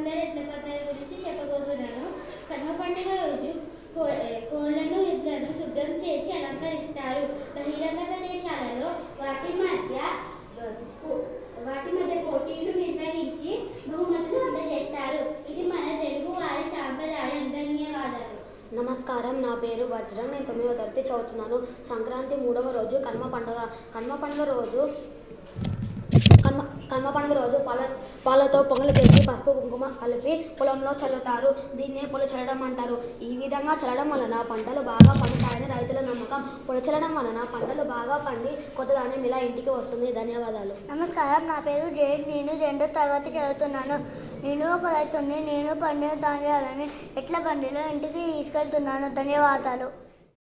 అందరి ఎట్ల పదాల గురించి చెప్పబోతున్నాను కనుమ పండుగ రోజు కో- కోళ్లను ఎద్లను శుభ్రం చేసి అలంకరిస్తారు బహిరంగ ప్రదేశాలలో వాటి మధ్య పో- వాటి మధ్య పోటీలు నిర్వహించి బహుమతులు అందజేస్తారు ఇది మన తెలుగు వారి సాంప్రదాయం ధన్యవాదాలు నమస్కారం నా పేరు వజ్రం నేను తొమ్మిదవ తరగతి చదువుతున్నాను సంక్రాంతి మూడవ రోజు కనుమ పండుగ కనుమ పండుగ రోజు కనుమ కనుమ పండుగ రోజు పాల పాలతో పొంగలు చేసి పసుపు కుంకుమ కలిపి పొలంలో చల్లుతారు దీన్నే పొల చల్లడం అంటారు ఈ విధంగా చల్లడం వలన పంటలు బాగా పండుతాయని రైతుల నమ్మకం పొల చల్లడం వలన పంటలు బాగా పండి కొత్త ధాన్యం ఇలా ఇంటికి వస్తుంది ధన్యవాదాలు నమస్కారం నా పేరు జయేష్ నేను రెండో తరగతి చదువుతున్నాను నేను ఒక రైతుని నేను పండిన ధాన్యాలని ఎట్ల బండిలో ఇంటికి తీసుకెళ్తున్నాను ధన్యవాదాలు